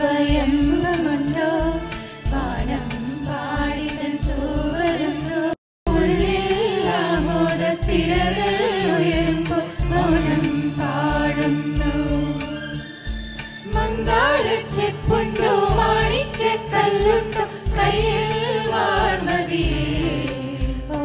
വയമ്പമുണ്ടോ വാനം പാടിതൻ തൂവരുന്നു ഉള്ളിൽ ആമോദത്തിരകൾ ഉയരുമ്പോൾ മൗനം പാടുന്നു മന്ദാരച്ചെപ്പുണ്ടോ മാണിക്കല്ലുണ്ടോ കയ്യിൽ വാർമതിയേ ഓ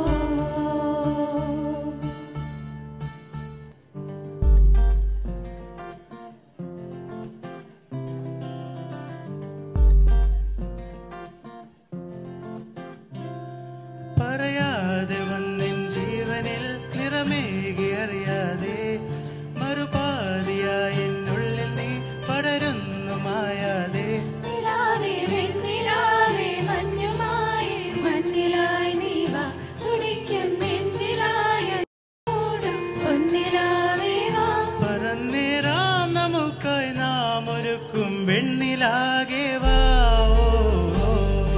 പറയാതെ വന്നിൻ ജീവനിൽ നിറമേകി അറിയാതെ മറുപാതിയായി എന്നുള്ളിൽ നീ പടരുന്നു മായാതെ നിലാവേ വെണ്ണിലാവേ മഞ്ഞുമായി മണ്ണിലായി നീ വാ തുടിക്കും നെഞ്ചിലായ ഓടും പൊന്നിലാവേ വാ പറന്നേരാം നമുക്കായി നാം ഒരുക്കും വെണ്ണിലാകെ വാ ഓ, ഓ.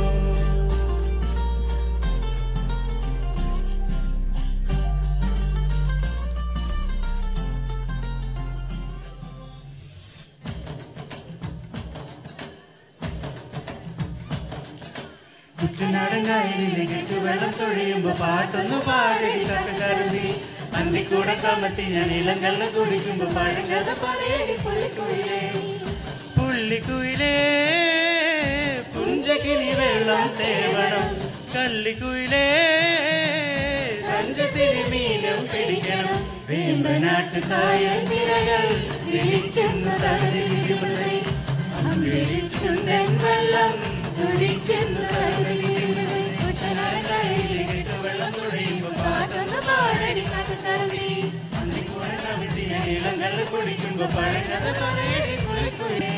കുട്ടനാടൻ കായലിലെ കെട്ടുവെള്ളം തൊഴിയുമ്പോ പാട്ടൊന്നു പാടടി കഥകരുതി അന്തിക്കൂടെ കമത്തി ഞാൻ ഇളങ്കള്ള കുടിക്കുമ്പോ പഴങ്കഥ പറയടി പുള്ളിക്കുയിലേ പുള്ളിക്കുയിലേ പുഞ്ചകിനി വെള്ളം തേവണം കള്ളിക്കുയിലേ പഞ്ചത്തിരി മീനും പിടിക്കണം വേമ്പനാട്ട് കായൽ തിരകൾ വിളിക്കുന്നു തകതിരിക്കുന്നത് അമ്പിളിച്ചുണ്ടൻ വെള്ളം തുടിക്കുന്നു കരളിലിരുന്ന് കുട്ടനാടൻ കരയിലെ വെള്ളം തൊഴിയുമ്പോ പാട്ടൊന്ന് പാടടി കഥകരുതി അന്തിക്കൂടെ കമത്തി ഞാൻ ഇളങ്കള്ള കുടിക്കുമ്പോ പഴങ്കഥ പറയടി പുള്ളിക്കുയിലേ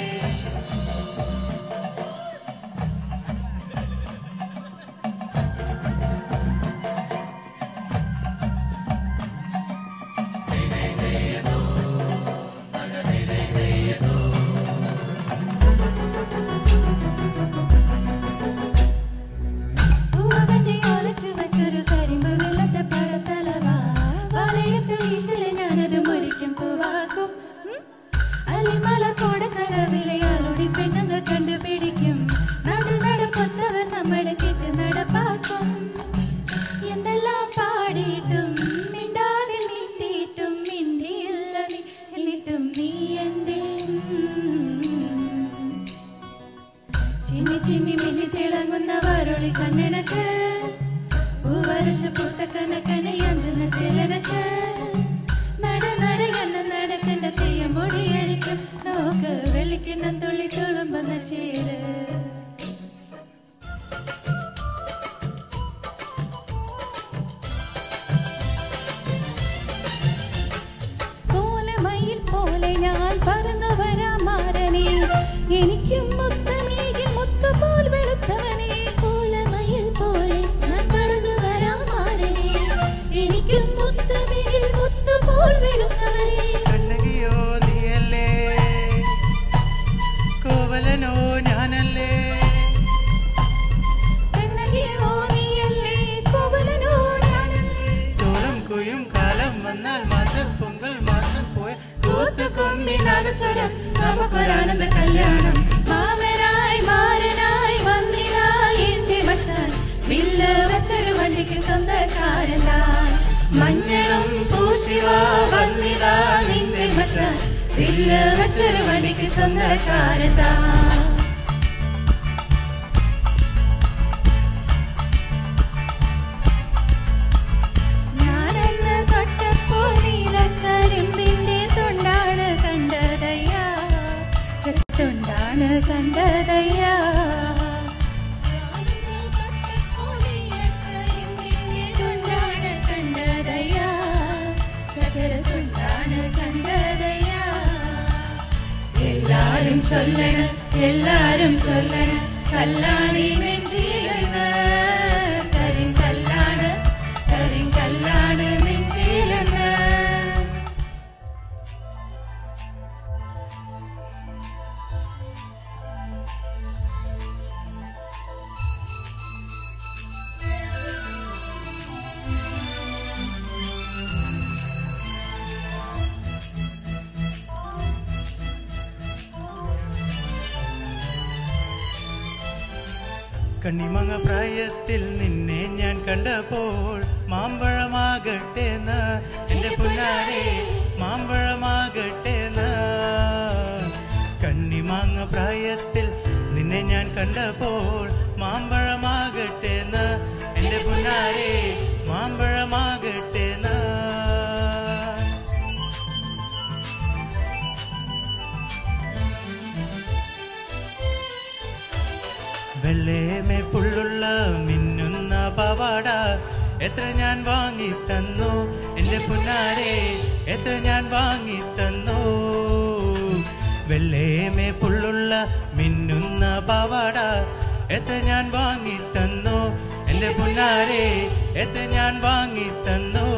പൂവന്റെ ഒലച്ചു വച്ചൊരു കരിമ്പ് വെള്ളത്തെ പഴത്തലവാ വളയെടുത്ത് വീശല് ഞാനത് മുറിക്കും പൂവാക്കും ഉം. അലിമല കോടക്കടവിലെ ആളുടി പെണ്ണുങ്ങൾ കണ്ടുപിടിക്കും നടു നടപ്പൊത്തവർ നമ്മളെ കിട്ടി നടപ്പാക്കും എന്തെല്ലാം പാടിയിട്ടും മിണ്ടാതെ മിണ്ടിയിട്ടും മിണ്ടിയില്ല നീ എന്നിട്ടും നീ എന്തേ ചിമ്മി ചിമ്മി മിന്നി തിളങ്ങുന്ന വരൊളി കണ്ണിനക്ക് പൂവരശ പൂത്ത കനക്കനെ അഞ്ചുന്ന ചിലനക്ക് നട നട എന്ന നടക്കണ്ട തെയ്യം പൊടിയഴിക്കും നോക്ക് വെള്ളിക്കിണ്ണം തുള്ളി തുളുമ്പുന്ന ചേര് കോലമയിൽ പോലെ ഞാൻ പറന്നു വരാം മാരനെ എനിക്കും മുത്തമേകിൽ മുത്തുപോൽ വെളുത്തവനെ കോലമയിൽ പോലെ ഞാൻ പറന്നു വരാം മാരനെ എനിക്കും മുത്തമേകിൽ മുത്തുപോൽ വെളുത്തവനെ കണ്ണകിയോ നീയല്ലേ കോവലനോ ഞാനല്ലേ കണ്ണകിയോ നീയല്ലേ കോവലനോ ഞാനല്ലേ ചോളം കൊയ്യും കാലം വന്നാൽ മാസം പൊങ്കൽ മാസം പോയ കൂത്തുകൊമ്പിനാഗസ്വരം നമുക്കൊരാനന്ദ കല്യാണം മാമനായി മാരനായി വന്നിനായി എന്റെ മച്ചാൻ വില്ല് വച്ചൊരു വണ്ടിക്ക് സ്വന്തക്കാരൻ താൻ മഞ്ഞളും പൂശിവ വന്നിതാ നിന്റെ മച്ചാൻ വില്ല് വച്ചൊരു വണ്ടിക്ക് സ്വന്തക്കാരൻ താൻ ഞാനെന്ന് തൊട്ടപ്പോൾ നീലക്കരിമ്പിന്റെ തൊണ്ടാണ് കണ്ടതയ്യാ ചെത്തുണ്ടാണ് കണ്ടതയ്യാ തൊണ്ടാണ് കണ്ടതയ്യാ ചകര തൊണ്ടാണ് കണ്ടതയ്യാ എല്ലാരും ചൊല്ലണ് എല്ലാരും ചൊല്ലണ് കല്ലാണി നെഞ്ചിലെന്ന് കരിങ്കല്ലാണ് കരിങ്കല്ലാണ് നെഞ്ചിലെന്ന് കണ്ണിമങ്ങ പ്രായത്തിൽ നിന്നെ ഞാൻ കണ്ടപ്പോൾ മാമ്പഴമാകട്ടെ എന്ന് എന്റെ പുന്നാരെ മാമ്പഴമാകട്ടെ എന്ന് കണ്ണിമാങ്ങ പ്രായത്തിൽ നിന്നെ ഞാൻ കണ്ടപ്പോൾ മാമ്പഴമാകട്ടെ എന്ന് എന്റെ പുന്നാരെ മാമ്പഴമാകട്ടെ എന്ന് വെള്ളേമേ പുള്ളുള്ള മിന്നുന്ന പവാട എത്ര ഞാൻ വാങ്ങി തന്നു എന്റെ പുന്നാരെ എത്ര ഞാൻ വാങ്ങി തന്നു വെള്ളേമേ പുള്ളുള്ള മിന്നുന്ന പവാട എത്ര ഞാൻ വാങ്ങി തന്നു എന്റെ പുന്നാരെ എത്ര ഞാൻ വാങ്ങി തന്നു